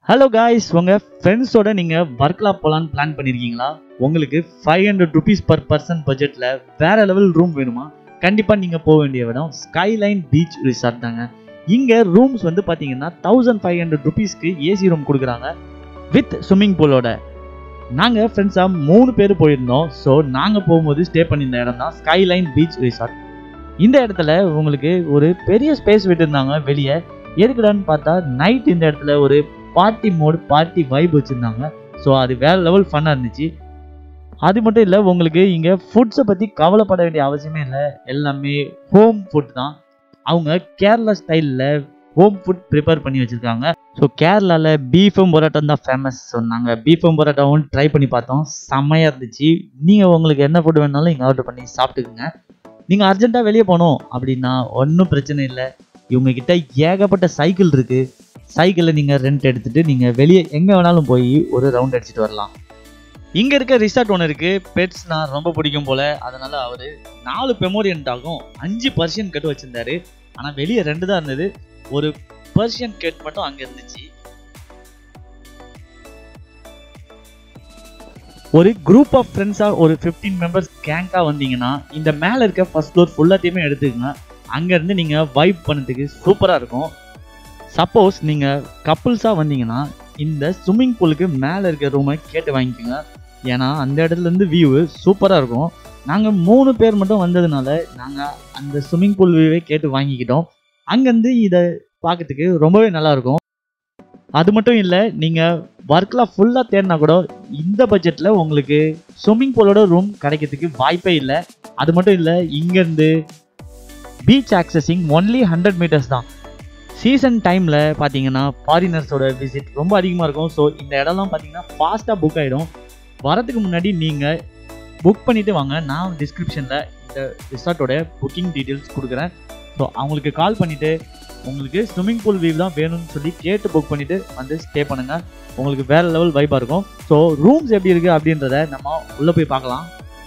hello guys உங்கள் ஃப்ரெண்ட்ஸோட நீங்கள் வர்க்லா போகலான்னு பிளான் பண்ணியிருக்கீங்களா உங்களுக்கு five hundred rupees per person பட்ஜெட்டில் வேற லெவல் ரூம் வேணுமா கண்டிப்பாக நீங்கள் போக வேண்டிய இடம் ஸ்கைலைன் பீச் ரிசார்ட் தாங்க இங்கே ரூம்ஸ் வந்து பார்த்தீங்கன்னா தௌசண்ட் ஃபைவ் ஹண்ட்ரட் ருபீஸ்க்கு ஏசி ரூம் கொடுக்குறாங்க வித் ஸ்விம்மிங் பூலோட நாங்கள் ஃப்ரெண்ட்ஸாக மூணு பேர் போயிருந்தோம் ஸோ நாங்கள் போகும்போது ஸ்டே பண்ணியிருந்த இடம் தான் ஸ்கைலைன் பீச் ரிசார்ட் இந்த இடத்துல உங்களுக்கு ஒரு பெரிய ஸ்பேஸ் விட்டுருந்தாங்க வெளியே எதுக்குடான்னு பார்த்தா நைட் இந்த இடத்துல ஒரு பார்ட்டி மோடு பார்ட்டி வைப் வச்சுருந்தாங்க ஸோ அது வேற லெவல் ஃபன்னாக இருந்துச்சு அது மட்டும் இல்லை உங்களுக்கு இங்கே ஃபுட்ஸை பற்றி கவலைப்பட வேண்டிய அவசியமே இல்லை எல்லாமே ஹோம் ஃபுட் தான் அவங்க கேரளா ஸ்டைலில் ஹோம் ஃபுட் ப்ரிப்பேர் பண்ணி வச்சுருக்காங்க ஸோ கேரளாவில் பீஃபும் பொரோட்டம் தான் ஃபேமஸ் சொன்னாங்க பீஃபும் பொரோட்டாவும் ட்ரை பண்ணி பார்த்தோம் செம்மையாக இருந்துச்சு நீங்கள் உங்களுக்கு என்ன ஃபுட் வேணாலும் இங்கே ஆர்டர் பண்ணி சாப்பிட்டுக்குங்க நீங்கள் அர்ஜென்ட்டாக வெளியே போகணும் அப்படின்னா ஒன்றும் பிரச்சனை இல்லை இவங்க கிட்ட ஏகப்பட்ட சைக்கிள் இருக்கு சைக்கிளில் நீங்கள் ரெண்ட் எடுத்துட்டு நீங்கள் வெளியே எங்கே வேணாலும் போய் ஒரு ரவுண்ட் அடிச்சுட்டு வரலாம் இங்கே இருக்க ரிசார்ட் ஒன்று இருக்கு பெட்ஸ்னா ரொம்ப பிடிக்கும் போல அதனால அவர் நாலு பெமோரியன் டாகும் அஞ்சு பர்ஷியன் கட்டு வச்சிருந்தாரு ஆனால் வெளியே ரெண்டு தான் இருந்தது ஒரு பர்ஷியன் கட் மட்டும் அங்கே இருந்துச்சு ஒரு குரூப் ஆஃப் ஃப்ரெண்ட்ஸாக ஒரு ஃபிஃப்டீன் மெம்பர்ஸ் கேங்காக வந்தீங்கன்னா இந்த மேலே இருக்க ஃபர்ஸ்ட் ஃப்ளோர் ஃபுல்லாத்தையுமே எடுத்துக்கங்க அங்கேருந்து நீங்கள் வைப் பண்ணதுக்கு சூப்பராக இருக்கும் சப்போஸ் நீங்கள் கப்புள்ஸாக வந்தீங்கன்னா இந்த ஸ்விம்மிங் பூலுக்கு மேலே இருக்க ரூமை கேட்டு வாங்கிக்கோங்க ஏன்னா அந்த இடத்துலேருந்து வியூ சூப்பராக இருக்கும் நாங்கள் மூணு பேர் மட்டும் வந்ததுனால நாங்கள் அந்த ஸ்விம்மிங் பூல் வியூவே கேட்டு வாங்கிக்கிட்டோம் அங்கேருந்து இதை பார்க்கறதுக்கு ரொம்பவே நல்லாயிருக்கும் அது மட்டும் இல்லை நீங்கள் ஒர்க்கில் ஃபுல்லாக தேடினா கூட இந்த பட்ஜெட்டில் உங்களுக்கு ஸ்விம்மிங் பூலோட ரூம் கிடைக்கிறதுக்கு வாய்ப்பே இல்லை அது மட்டும் இல்லை இங்கேருந்து beach accessing only hundred metres தான் சீசன் டைமில் பார்த்தீங்கன்னா ஃபாரினர்ஸோட விசிட் ரொம்ப அதிகமாக இருக்கும் ஸோ இந்த இடம்லாம் பார்த்தீங்கன்னா ஃபாஸ்ட்டாக புக் ஆகிடும் வரதுக்கு முன்னாடி நீங்கள் புக் பண்ணிவிட்டு வாங்க நான் டிஸ்கிரிப்ஷனில் இந்த ரிசார்ட்டோட புக்கிங் டீட்டெயில்ஸ் கொடுக்குறேன் ஸோ அவங்களுக்கு கால் பண்ணிவிட்டு உங்களுக்கு ஸ்விம்மிங் பூல் வியூ தான் வேணும்னு சொல்லி கேட்டு புக் பண்ணிவிட்டு வந்து ஸ்டே பண்ணுங்கள் உங்களுக்கு வேறு லெவல் வைப்பாக இருக்கும் ஸோ ரூம்ஸ் எப்படி இருக்குது அப்படின்றத நம்ம உள்ளே போய் பார்க்கலாம்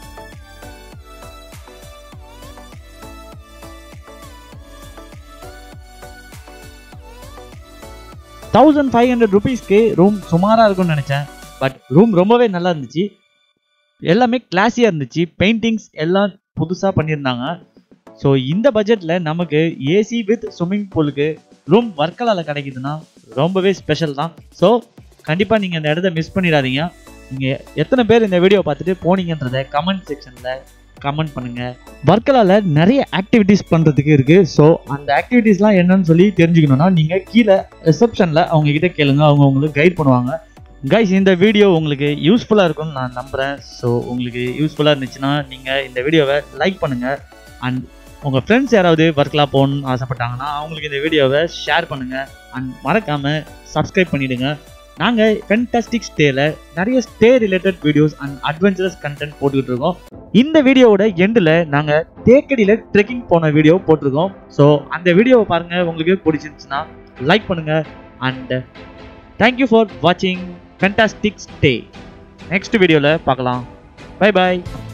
தௌசண்ட் ஃபைவ் ஹண்ட்ரட் ருபீஸ்க்கு ரூம் சுமாராக இருக்கும்னு நினச்சேன் பட் ரூம் ரொம்பவே நல்லா இருந்துச்சு எல்லாமே கிளாஸியாக இருந்துச்சு பெயிண்டிங்ஸ் எல்லாம் புதுசாக பண்ணியிருந்தாங்க ஸோ இந்த பட்ஜெட்டில் நமக்கு ஏசி வித் ஸ்விம்மிங் பூலுக்கு ரூம் வர்க்கலால் கிடைக்குதுன்னா ரொம்பவே ஸ்பெஷல் தான் ஸோ கண்டிப்பாக நீங்கள் இந்த இடத்த மிஸ் பண்ணிடாதீங்க நீங்கள் எத்தனை பேர் இந்த வீடியோ பார்த்துட்டு போனீங்கன்றதை கமெண்ட் செக்ஷனில் கமெண்ட் பண்ணுங்கள் வர்க்கலால் நிறைய ஆக்டிவிட்டீஸ் பண்ணுறதுக்கு இருக்குது ஸோ அந்த ஆக்டிவிட்டீஸ்லாம் என்னன்னு சொல்லி தெரிஞ்சுக்கணுன்னா நீங்கள் கீழே ரிசப்ஷனில் அவங்க கிட்ட கேளுங்க அவங்க உங்களுக்கு கைட் பண்ணுவாங்க கைஸ் இந்த வீடியோ உங்களுக்கு யூஸ்ஃபுல்லாக இருக்கும்னு நான் நம்புகிறேன் ஸோ உங்களுக்கு யூஸ்ஃபுல்லாக இருந்துச்சுன்னா நீங்கள் இந்த வீடியோவை லைக் பண்ணுங்கள் அண்ட் உங்கள் ஃப்ரெண்ட்ஸ் யாராவது ஒர்க்லாம் போகணுன்னு ஆசைப்பட்டாங்கன்னா அவங்களுக்கு இந்த வீடியோவை ஷேர் பண்ணுங்கள் அண்ட் மறக்காமல் சப்ஸ்கிரைப் பண்ணிவிடுங்க நாங்கள் ஃபென்டாஸ்டிக் ஸ்டேல நிறைய stay related videos and adventurous content போட்டுக்கிட்டு இருக்கோம் இந்த வீடியோவோட எண்டில் நாங்கள் தேக்கடியில் ட்ரெக்கிங் போன வீடியோ போட்டிருக்கோம் ஸோ அந்த வீடியோவை பாருங்கள் உங்களுக்கு பிடிச்சிருந்துச்சுன்னா லைக் பண்ணுங்கள் அண்ட் தேங்க்யூ ஃபார் வாட்சிங் ஃபென்டாஸ்டிக் ஸ்டே நெக்ஸ்ட் வீடியோவில் பார்க்கலாம் பை பாய்